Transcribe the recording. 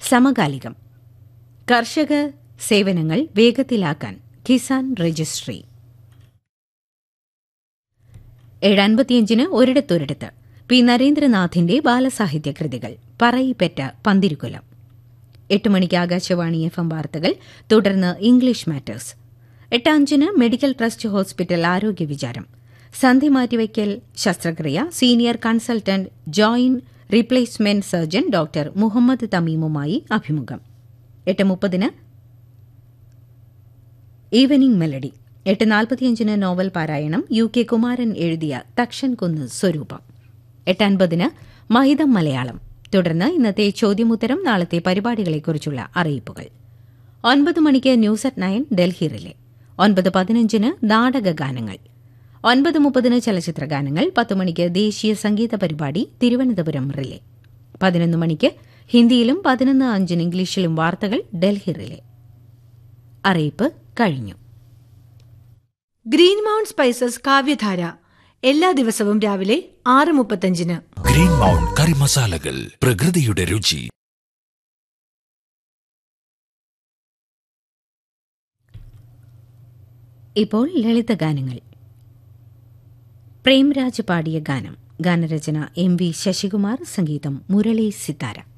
സമകാലികം കർഷക സേവനങ്ങൾ വേഗത്തിലാക്കാൻ കിസാൻ രജിസ്ട്രി ഏഴൻപത്തിയഞ്ചിന് ഒരിടത്തൊരിടത്ത് പി നരേന്ദ്രനാഥിന്റെ ബാലസാഹിത്യ കൃതികൾ പറയിപ്പെറ്റ പന്തിരുകുലം എട്ട് മണിക്ക് ആകാശവാണി എഫ് എം വാർത്തകൾ തുടർന്ന് ഇംഗ്ലീഷ് മാറ്റേഴ്സ് എട്ട് അഞ്ചിന് മെഡിക്കൽ ട്രസ്റ്റ് ഹോസ്പിറ്റൽ ആരോഗ്യ വിചാരം സന്ധി മാറ്റിവയ്ക്കൽ ശസ്ത്രക്രിയ senior consultant joint replacement surgeon doctor Muhammad തമീമുമായി അഭിമുഖം എട്ട് മുപ്പതിന് ഈവനിംഗ് മെലഡി എട്ട് നാൽപ്പത്തിയഞ്ചിന് നോവൽ പാരായണം യു കെ കുമാരൻ എഴുതിയ തക്ഷൻ കുന്ന് സ്വരൂപം എട്ട് അൻപതിന് മഹിതം മലയാളം തുടർന്ന് ഇന്നത്തെ ചോദ്യമുത്തരം നാളത്തെ പരിപാടികളെക്കുറിച്ചുള്ള അറിയിപ്പുകൾ ഒൻപത് മണിക്ക് news at nine Delhi relay ഒൻപത് പതിനഞ്ചിന് നാടകഗാനങ്ങൾ ഒൻപത് മുപ്പതിന് ചലച്ചിത്ര ഗാനങ്ങൾ പത്ത് മണിക്ക് ദേശീയ സംഗീത പരിപാടി തിരുവനന്തപുരം റിലേ പതിനൊന്ന് മണിക്ക് ഹിന്ദിയിലും പതിനൊന്ന് അഞ്ചിന് ഇംഗ്ലീഷിലും വാർത്തകൾ ഡൽഹി റിലേ അറിയിപ്പ് കഴിഞ്ഞു ഗ്രീൻ മൗണ്ട് സ്പൈസസ് കാവ്യധാര എല്ലാ ദിവസവും രാവിലെ ആറ് മുപ്പത്തഞ്ചിന് ഗ്രീൻ മൗണ്ട് കറി മസാലകൾ പ്രകൃതിയുടെ രുചി ഇപ്പോൾ ലളിതഗാനങ്ങൾ പ്രേംരാജ് പാടിയ ഗാനം ഗാനരചന എം വി ശശികുമാർ സംഗീതം മുരളി സിത്താര